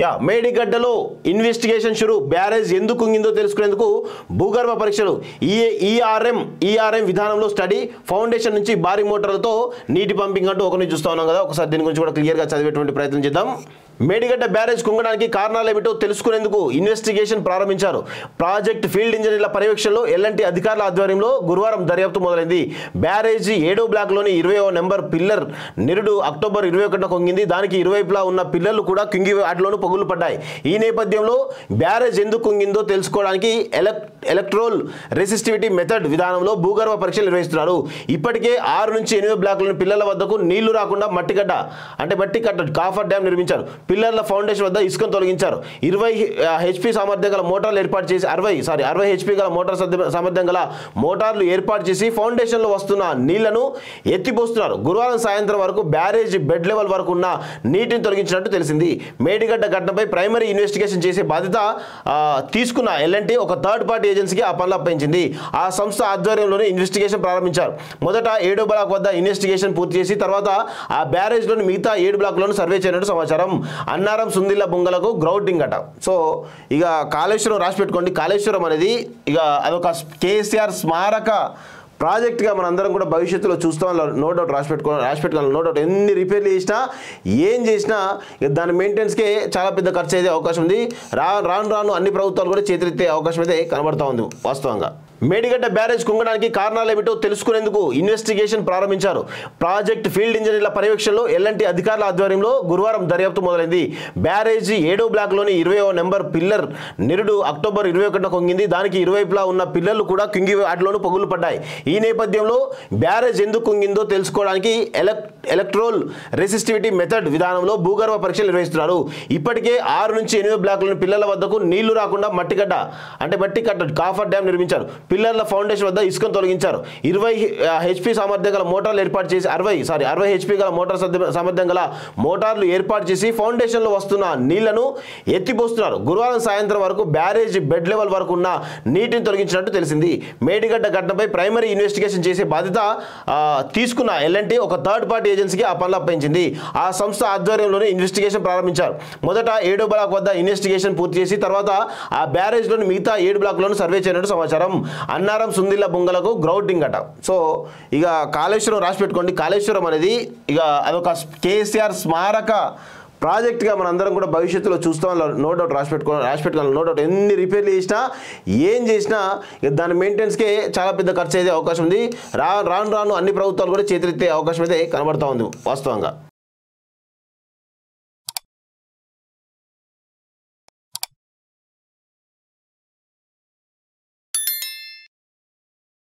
yeah మేడిగడ్డలో investigation షురు barrage ఎందుకు కుంగిందో తెలుసుకునేందుకు భూగర్భ పరీక్షలు ఈ ఈఆర్ఎం ఈఆర్ఎం విధానంలో స్టడీ ఫౌండేషన్ నుంచి భారీ మోటార్లతో నీటి పంపింగ్ అంటూ ఒకరిని చూస్తా ఉన్నాం కదా ఒకసారి దీని గురించి కూడా క్లియర్గా చదివేటువంటి ప్రయత్నం చేద్దాం మేడిగడ్డ బ్యారేజ్ కుంగడానికి కారణాలు ఏమిటో తెలుసుకునేందుకు ఇన్వెస్టిగేషన్ ప్రారంభించారు ప్రాజెక్ట్ ఫీల్డ్ ఇంజనీర్ల పర్యవేక్షణలో ఎల్ఎన్టీ అధికారుల ఆధ్వర్యంలో గురువారం దర్యాప్తు మొదలైంది బ్యారేజీ ఏడో బ్లాక్లోని ఇరవయో నెంబర్ పిల్లర్ నిరుడు అక్టోబర్ ఇరవై ఒకటిన కొంగింది దానికి ఇరువైపులా ఉన్న పిల్లర్లు కూడా కుంగి వాటిలోనూ పగులు పడ్డాయి ఈ నేపథ్యంలో బ్యారేజ్ ఎందుకు కుంగిందో తెలుసుకోవడానికి ఎలక్ ఎలక్ట్రోల్ రెసిస్టివిటీ మెథడ్ విధానంలో భూగర్భ పరీక్షలు నిర్వహిస్తున్నారు ఇప్పటికే ఆరు నుంచి ఎనిమిది బ్లాక్లోని పిల్లల వద్దకు నీళ్లు రాకుండా మట్టిగడ్డ అంటే మట్టి కట్ట కాఫర్ డ్యామ్ నిర్మించారు పిల్లర్ల ఫౌండేషన్ వద్ద ఇసుకను తొలగించారు ఇరవై హెచ్పి సామర్థ్యం గల మోటార్లు ఏర్పాటు చేసి అరవై సారీ అరవై హెచ్పి గల మోటార్ సాధ్య- సామర్థ్యం గల మోటార్లు ఏర్పాటు చేసి ఫౌండేషన్లో వస్తున్న నీళ్లను ఎత్తిపోస్తున్నారు గురువారం సాయంత్రం వరకు బ్యారేజ్ బెడ్ లెవెల్ వరకు ఉన్న నీటిని తొలగించినట్టు తెలిసింది మేడిగడ్డ ఘటనపై ప్రైమరీ ఇన్వెస్టిగేషన్ చేసే బాధ్యత ఆ, తీసుకున్న ఎల్ఎన్టీ ఒక థర్డ్ పార్టీ ఏజెన్సీకి ఆ పనులు అప్పగించింది ఆ సంస్థ ఆధ్వర్యంలోనే ఇన్వెస్టిగేషన్ ప్రారంభించారు మొదట ఏడో బ్లాక్ వద్ద ఇన్వెస్టిగేషన్ పూర్తి చేసి తర్వాత ఆ బ్యారేజ్లోని మిగతా ఏడు బ్లాక్లను సర్వే చేయనట్టు సమాచారం అన్నారం సుందిల్ల బొంగలకు గ్రౌటింగ్ అట సో ఇక కాళేశ్వరం రాసి పెట్టుకోండి కాళేశ్వరం అనేది ఇక అదొక కేసీఆర్ స్మారక ప్రాజెక్ట్గా మనందరం కూడా భవిష్యత్తులో చూస్తాం నో డౌట్ రాసి పెట్టుకోవాలి రాసి పెట్టుకోవాలి నో డౌట్ ఎన్ని రిపేర్లు చేసినా ఏం చేసినా ఇక దాని మెయింటెనెన్స్కే చాలా పెద్ద ఖర్చు అయ్యే అవకాశం ఉంది రా రాను రాను అన్ని ప్రభుత్వాలు కూడా చేతులెత్తే అవకాశం అయితే కనబడతా ఉంది వాస్తవంగా మేడిగడ్డ బ్యారేజ్ కుంగడానికి కారణాలు ఏమిటో తెలుసుకునేందుకు ఇన్వెస్టిగేషన్ ప్రారంభించారు ప్రాజెక్ట్ ఫీల్డ్ ఇంజనీర్ల పర్యవేక్షణలో ఎల్ఎన్టీ అధికారుల ఆధ్వర్యంలో గురువారం దర్యాప్తు మొదలైంది బ్యారేజీ ఏడో బ్లాక్లోని ఇరవయో నెంబర్ పిల్లర్ నిరుడు అక్టోబర్ ఇరవై ఒకటిన కొంగింది దానికి ఇరువైపులా ఉన్న పిల్లర్లు కూడా కుంగి వాటిలోనూ పగులు పడ్డాయి ఈ నేపథ్యంలో బ్యారేజ్ ఎందుకు కుంగిందో తెలుసుకోవడానికి ఎలక్ ఎలక్ట్రోల్ రెసిస్టివిటీ మెథడ్ విధానంలో భూగర్భ పరీక్షలు నిర్వహిస్తున్నారు ఇప్పటికే ఆరు నుంచి ఎనిమిది బ్లాక్లోని పిల్లల వద్దకు నీళ్లు రాకుండా మట్టిగడ్డ అంటే మట్టి కట్ట కాఫర్ డ్యామ్ నిర్మించారు పిల్లర్ల ఫౌండేషన్ వద్ద ఇసుకను తొలగించారు ఇరవై హెచ్పి సామర్థ్యం గల మోటార్లు ఏర్పాటు చేసి అరవై సారీ అరవై హెచ్పి గల మోటార్ సాధ్య- సామర్థ్యం గల మోటార్లు ఏర్పాటు చేసి ఫౌండేషన్లో వస్తున్న నీళ్లను ఎత్తిపోస్తున్నారు గురువారం సాయంత్రం వరకు బ్యారేజ్ బెడ్ లెవెల్ వరకు ఉన్న నీటిని తొలగించినట్టు తెలిసింది మేడిగడ్డ ఘటనపై ప్రైమరీ ఇన్వెస్టిగేషన్ చేసే బాధ్యత ఆ, తీసుకున్న ఎల్ఎన్టీ ఒక థర్డ్ పార్టీ ఏజెన్సీకి ఆ పనులు అప్పగించింది ఆ సంస్థ ఆధ్వర్యంలోనే ఇన్వెస్టిగేషన్ ప్రారంభించారు మొదట ఏడో బ్లాక్ వద్ద ఇన్వెస్టిగేషన్ పూర్తి చేసి తర్వాత ఆ బ్యారేజ్లోని మిగతా ఏడు బ్లాక్లను సర్వే చేయనట్టు సమాచారం అన్నారం సుందిల్ల బొంగలకు గ్రౌటింగ్ అట సో ఇక కాళేశ్వరం రాసి పెట్టుకోండి కాళేశ్వరం అనేది ఇక అదొక కేసీఆర్ స్మారక ప్రాజెక్ట్గా మనందరం కూడా భవిష్యత్తులో చూస్తాం నో డౌట్ రాసి పెట్టుకోవాలి రాసి పెట్టుకోవాలి నో డౌట్ ఎన్ని రిపేర్లు చేసినా ఏం చేసినా ఇక దాని మెయింటెనెన్స్కే చాలా పెద్ద ఖర్చు అయ్యే అవకాశం ఉంది రా రాను రాను అన్ని ప్రభుత్వాలు కూడా చేతులెత్తే అవకాశం అయితే కనబడతా ఉంది వాస్తవంగా